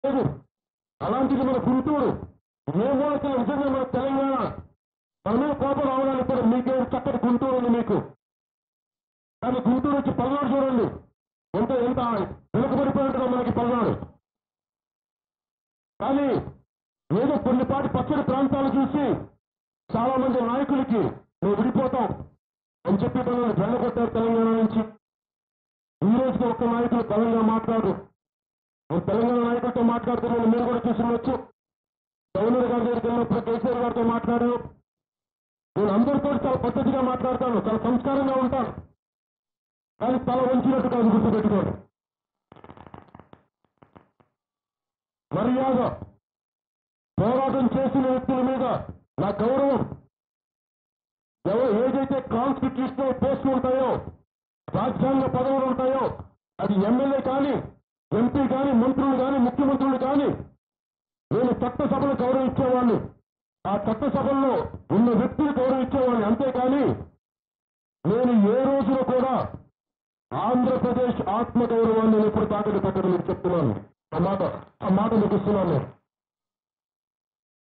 లేదు అలాంటిది మన గుంటూరు ఏ మూలకి నిజంగా మన తెలంగాణ మన మీద కోపం రావడానికి కూడా మీకేం చక్కటి గుంటూరు ఉంది మీకు కానీ గుంటూరు వచ్చి పల్నాడు చూడండి ఎంత ఎంత వెనుకబడిపోయినట్టుగా మనకి పల్నాడు కానీ ఏదో కొన్నిపాటి పచ్చడి ప్రాంతాలు చూసి చాలా మంది నాయకులకి మేము విడిపోతాం అని చెప్పి మనల్ని వెళ్ళగొట్టారు తెలంగాణ నుంచి ఈ రోజుకి ఒక్క నాయకులు బలంగా మాట్లాడు నేను తెలంగాణ నాయకులతో మాట్లాడుతున్నాను మీరు కూడా చూసినవచ్చు గవర్నర్ గారి దగ్గరికి వెళ్ళినప్పుడు కేసీఆర్ గారితో మాట్లాడాను నేను అందరితో చాలా పద్ధతిగా మాట్లాడతాను చాలా సంస్కారంగా ఉంటాను కానీ తల వంచినట్టు కాదు గుర్తుపెట్టుకోండి మర్యాద పోరాటం చేసిన వ్యక్తుల మీద నా గౌరవం ఎవరు ఏదైతే కాన్స్టిట్యూషన్ లో పోస్టులు ఉంటాయో రాజ్యాంగ పదవులు ఉంటాయో అది ఎమ్మెల్యే కానీ ఎంపీ కానీ మంత్రులు కానీ ముఖ్యమంత్రులు కానీ నేను చట్టసభను గౌరవించేవాడిని ఆ చట్టసభల్లో ఉన్న వ్యక్తులు గౌరవించేవాడిని అంతేకాని నేను ఏ రోజున కూడా ఆంధ్రప్రదేశ్ ఆత్మగౌరవాన్ని నేను ఎప్పుడు తాకట్టు పెట్టడం మీకు చెప్తున్నాను ఆ మాట ఆ మాట మీకు ఇస్తున్నాను నేను